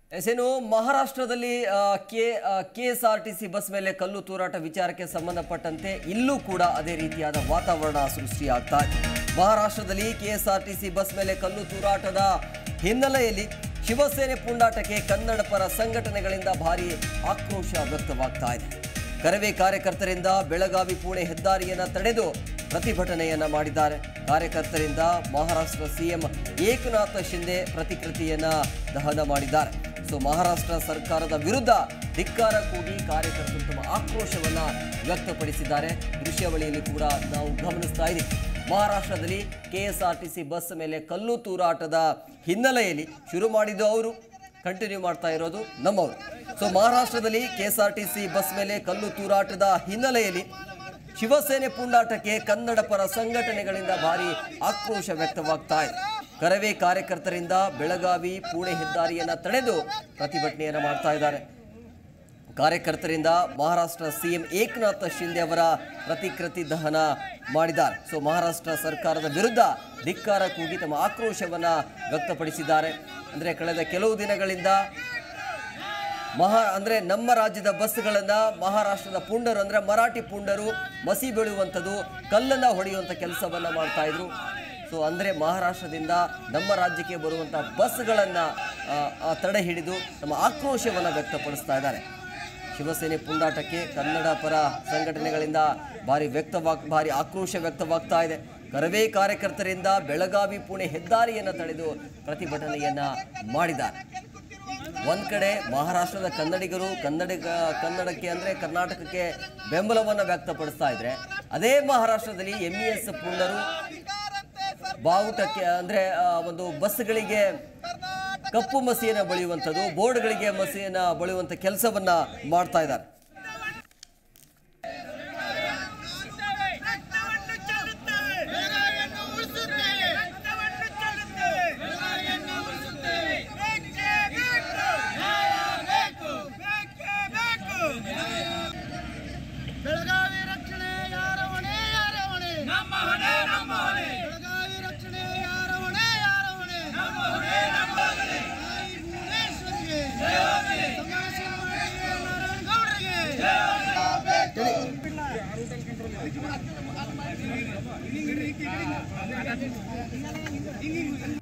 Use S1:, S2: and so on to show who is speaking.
S1: S ಏನು ಮಹಾರಾಷ್ಟ್ರದಲ್ಲಿ K K S R T C bus ಮೇಲೆ ಕಲ್ಲು ತೂರಾಟ ವಿಚಾರಕ್ಕೆ ಸಂಬಂಧಪಟ್ಟಂತೆ ಇಲ್ಲೂ ಕೂಡ ಅದೇ ರೀತಿಯಾದ ವಾತಾವರಣ ಸೃಷ್ಟಿಯಾಗ್ತಾ ಇದೆ ಮಹಾರಾಷ್ಟ್ರದಲ್ಲಿ K S R T C bus ಮೇಲೆ ಕಲ್ಲು ತೂರಾಟದ ಹಿನ್ನೆಲೆಯಲ್ಲಿ ಶಿವಸೇನೆ ಪುಂಡಾಟಕ್ಕೆ ಕನ್ನಡ ಪರ ಸಂಘಟನೆಗಳಿಂದ ಭಾರಿ ಆಕ್ರೋಶ ವ್ಯಕ್ತವಾಗ್ತಾ ಇದೆ ಕರವೇ ಕಾರ್ಯಕರ್ತರಿಂದ ಬೆಳಗಾವಿ ಪುಣೆ ಹೆದ್ದಾರಿಯನ್ನ ತಡೆದು ಪ್ರತಿಭಟನೆಯನ್ನ ಮಾಡಿದ್ದಾರೆ ಕಾರ್ಯಕರ್ತರಿಂದ ಮಹಾರಾಷ್ಟ್ರ ಸಿಎಂ ಏಕನಾಥ ಶಿಂದೆ ಪ್ರತಿಕೃತಿಯನ್ನ ದಹನ ಮಾಡಿದ್ದಾರೆ ಸೊ ಮಹಾರಾಷ್ಟ್ರ ಸರ್ಕಾರದ ವಿರುದ್ಧ ಧಿಕ್ಕಾರ ಕೂಗಿ ಕಾರ್ಯಕರ್ತರು ತಮ್ಮ ಆಕ್ರೋಶವನ್ನ ವ್ಯಕ್ತಪಡಿಸಿದ್ದಾರೆ ದೃಶ್ಯಾವಳಿಯಲ್ಲಿ ಕೂಡ ನಾವು ಗಮನಿಸ್ತಾ ಇದ್ದೀವಿ ಮಹಾರಾಷ್ಟ್ರದಲ್ಲಿ ಕೆಎಸ್ಆರ್ಟಿಸಿ ಬಸ್ ಮೇಲೆ ಕಲ್ಲು ತೂರಾಟದ ಹಿನ್ನೆಲೆಯಲ್ಲಿ ಶುರು ಮಾಡಿದ್ದು ಅವರು ಕಂಟಿನ್ಯೂ ಮಾಡ್ತಾ ಇರೋದು ನಮ್ಮವರು ಸೊ ಮಹಾರಾಷ್ಟ್ರದಲ್ಲಿ ಕೆಎಸ್ಆರ್ಟಿಸಿ ಬಸ್ ಮೇಲೆ ಕಲ್ಲು ತೂರಾಟದ ಹಿನ್ನೆಲೆಯಲ್ಲಿ ಶಿವಸೇನೆ ಪುಂಡಾಟಕ್ಕೆ ಕನ್ನಡ ಪರ ಸಂಘಟನೆಗಳಿಂದ ಭಾರಿ ಆಕ್ರೋಶ ವ್ಯಕ್ತವಾಗ್ತಾ ಇದೆ ಕರವೇ ಕಾರ್ಯಕರ್ತರಿಂದ ಬೆಳಗಾವಿ ಪುಣೆ ಹೆದ್ದಾರಿಯನ್ನ ತಡೆದು ಪ್ರತಿಭಟನೆಯನ್ನ ಮಾಡ್ತಾ ಇದ್ದಾರೆ ಕಾರ್ಯಕರ್ತರಿಂದ ಮಹಾರಾಷ್ಟ್ರ ಸಿಎಂ ಏಕನಾಥ ಶಿಂದೆ ಅವರ ಪ್ರತಿಕೃತಿ ದಹನ ಮಾಡಿದ್ದಾರೆ ಸೊ ಮಹಾರಾಷ್ಟ್ರ ಸರ್ಕಾರದ ವಿರುದ್ಧ ಧಿಕ್ಕಾರ ಕೂಗಿ ತಮ್ಮ ಆಕ್ರೋಶವನ್ನ ವ್ಯಕ್ತಪಡಿಸಿದ್ದಾರೆ ಅಂದರೆ ಕಳೆದ ಕೆಲವು ದಿನಗಳಿಂದ ಮಹಾ ಅಂದರೆ ನಮ್ಮ ರಾಜ್ಯದ ಬಸ್ಗಳನ್ನು ಮಹಾರಾಷ್ಟ್ರದ ಪುಂಡರು ಅಂದರೆ ಮರಾಠಿ ಪುಂಡರು ಮಸಿ ಬೀಳುವಂಥದ್ದು ಕಲ್ಲನ್ನು ಹೊಡೆಯುವಂಥ ಕೆಲಸವನ್ನು ಮಾಡ್ತಾ ಇದ್ರು ಸೊ ಅಂದರೆ ಮಹಾರಾಷ್ಟ್ರದಿಂದ ನಮ್ಮ ರಾಜ್ಯಕ್ಕೆ ಬರುವಂಥ ಬಸ್ಗಳನ್ನು ತಡೆ ಹಿಡಿದು ತಮ್ಮ ಆಕ್ರೋಶವನ್ನು ವ್ಯಕ್ತಪಡಿಸ್ತಾ ಇದ್ದಾರೆ ಶಿವಸೇನೆ ಪುಂಡಾಟಕ್ಕೆ ಕನ್ನಡ ಪರ ಸಂಘಟನೆಗಳಿಂದ ಭಾರಿ ವ್ಯಕ್ತವಾಗ್ ಭಾರಿ ಆಕ್ರೋಶ ವ್ಯಕ್ತವಾಗ್ತಾ ಇದೆ ಕರವೇ ಕಾರ್ಯಕರ್ತರಿಂದ ಬೆಳಗಾವಿ ಪುಣೆ ಹೆದ್ದಾರಿಯನ್ನು ತಡೆದು ಪ್ರತಿಭಟನೆಯನ್ನ ಮಾಡಿದ್ದಾರೆ ಒಂದ್ ಕಡೆ ಮಹಾರಾಷ್ಟ್ರದ ಕನ್ನಡಿಗರು ಕನ್ನಡಿಗ ಕನ್ನಡಕ್ಕೆ ಅಂದ್ರೆ ಕರ್ನಾಟಕಕ್ಕೆ ಬೆಂಬಲವನ್ನು ವ್ಯಕ್ತಪಡಿಸ್ತಾ ಇದ್ರೆ ಅದೇ ಮಹಾರಾಷ್ಟ್ರದಲ್ಲಿ ಎಂ ಇ ಎಸ್ ಪುಂಡರು ಬಾವುಟಕ್ಕೆ ಅಂದ್ರೆ ಆ, ಒಂದು ಬಸ್ಗಳಿಗೆ ಕಪ್ಪು ಮಸಿಯನ್ನು ಬಳಿಯುವಂಥದ್ದು ಬೋರ್ಡ್ಗಳಿಗೆ ಮಸಿಯನ್ನು ಬಳಿಯುವಂಥ ಕೆಲಸವನ್ನ ಮಾಡ್ತಾ ಇದ್ದಾರೆ
S2: ರಕ್ತವನ್ನು ಚೆಲ್ಲುತ್ತೇವೆ ಬೆಳಗಾವಿಯನ್ನು ಉಳಿಸುತ್ತೇವೆ ರಕ್ತವನ್ನು ಚೆಲ್ಲುತ್ತೇವೆ ಬೆಳಗಾವಿಯನ್ನು ಉಳಿಸುತ್ತೇವೆ ಬೇಕೇ ಬೇಕು ನ್ಯಾಯ ಬೇಕು ಬೇಕೇ ಬೇಕು ಬೆಳಗಾವಿ ರಕ್ಷಣೆ ಯಾರ ಹೊಣೆ ಯಾರ ಹೊಣೆ ನಮ್ಮ ಹೊಣೆ ನಮ್ಮ ಹೊಣೆ ಬೆಳಗಾವಿ ರಕ್ಷಣೆ ಯಾರ ಹೊಣೆ ಯಾರ ಹೊಣೆ ನಮ್ಮ ಹೊಣೆ ನಮ್ಮ ಹೊಣೆ ತಾಯಿ ಭುವನೇಶ್ವರಿಗೆ ಸಮಾಜ ನಾರಾಯಣ ಗೌಡರಿಗೆ